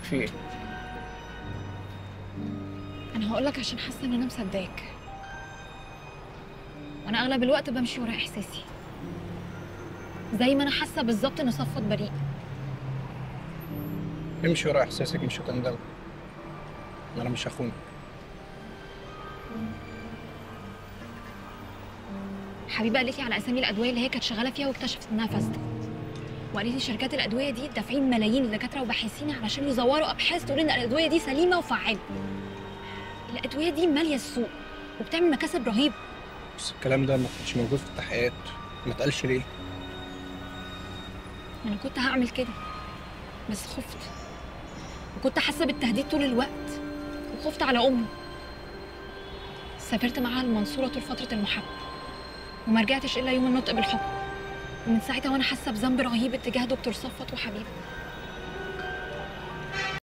في ايه انا هقول لك عشان حاسه ان انا مصدقاك وانا اغلب الوقت بمشي ورا احساسي زي ما انا حاسه بالظبط ان صفوت بريء امشي ورا احساسك مش هتندم انا مش هخونك حبيبه قالت لي على اسامي الادويه اللي هي كانت شغاله فيها واكتشفت انها فاسده وقالت لي شركات الادويه دي دافعين ملايين لدكاتره وباحثين علشان يزوروا ابحاث تقول ان الادويه دي سليمه وفعاله الادويه دي ماليه السوق وبتعمل مكاسب رهيبه بس الكلام ده ما كانش موجود في التحقيقات ما اتقالش ليه انا كنت هعمل كده بس خفت وكنت حاسه بالتهديد طول الوقت وخفت على امي سافرت معاها المنصوره طول فتره المحاكمه وما رجعتش الا يوم النطق بالحكم ومن ساعتها وانا حاسه بذنب رهيب اتجاه دكتور صفوت وحبيبه